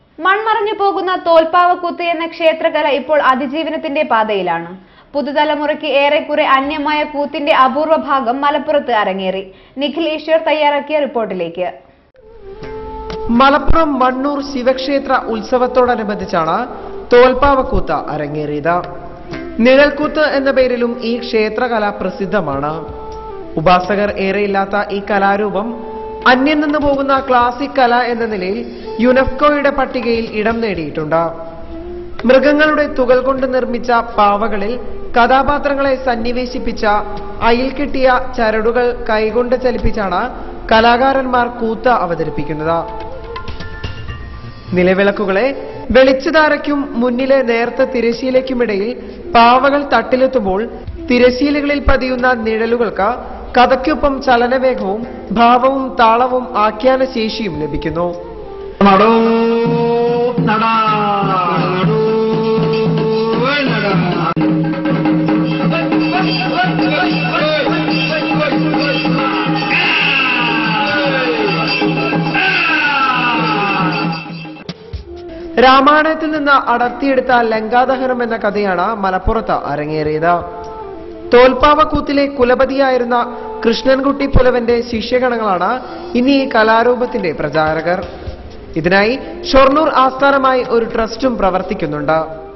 മൺമറഞ്ഞു പോകുന്ന തോൽപ്പാവക്കൂത്ത് എന്ന ക്ഷേത്രകല ഇപ്പോൾ അതിജീവനത്തിന്റെ പാതയിലാണ് പുതുതലമുറയ്ക്ക് ഏറെക്കുറെ അന്യമായ കൂത്തിന്റെ അപൂർവ ഭാഗം മലപ്പുറത്ത് അരങ്ങേറി നിഖിൽ ഈശ്വർ തയ്യാറാക്കിയ റിപ്പോർട്ടിലേക്ക് മലപ്പുറം മണ്ണൂർ ശിവക്ഷേത്ര ഉത്സവത്തോടനുബന്ധിച്ചാണ് തോൽപ്പാവക്കൂത്ത് അരങ്ങേറിയത് നിഴൽക്കൂത്ത് എന്ന പേരിലും ഈ ക്ഷേത്രകല പ്രസിദ്ധമാണ് ഉപാസകർ ഏറെയില്ലാത്ത ഈ കലാരൂപം അന്യം നിന്ന് പോകുന്ന ക്ലാസിക് കല എന്ന നിലയിൽ യുനെസ്കോയുടെ പട്ടികയിൽ ഇടം നേടിയിട്ടുണ്ട് മൃഗങ്ങളുടെ തുകൽ കൊണ്ട് നിർമ്മിച്ച പാവകളിൽ കഥാപാത്രങ്ങളെ സന്നിവേശിപ്പിച്ച അയിൽ കിട്ടിയ ചരടുകൾ കൈകൊണ്ട് ചലിപ്പിച്ചാണ് കലാകാരന്മാർ കൂത്ത് അവതരിപ്പിക്കുന്നത് നിലവിളക്കുകളെ വെളിച്ചധാരയ്ക്കും മുന്നിലെ നേർത്ത തിരശീലയ്ക്കുമിടയിൽ പാവകൾ തട്ടിലെത്തുമ്പോൾ തിരശീലകളിൽ പതിയുന്ന നിഴലുകൾക്ക് കഥയ്ക്കൊപ്പം ചലനവേഗവും ഭാവവും താളവും ആഖ്യാന ശേഷിയും ലഭിക്കുന്നു നടോ നട നടോ നട രാമായണത്തിൽ നിന്ന് അടർത്തിയെടുത്ത ലങ്കാദഹനം എന്ന കഥയാണ് മലപ്പുറത്ത് അരങ്ങേറിയത് തോൽപ്പാവക്കൂത്തിലെ കുലപതിയായിരുന്ന കൃഷ്ണൻകുട്ടി പുലവന്റെ ശിഷ്യഗണങ്ങളാണ് ഇനി ഈ കലാരൂപത്തിന്റെ പ്രചാരകർ ഇതിനായി ഷൊർണൂർ ആസ്ഥാനമായി ഒരു ട്രസ്റ്റും പ്രവർത്തിക്കുന്നുണ്ട്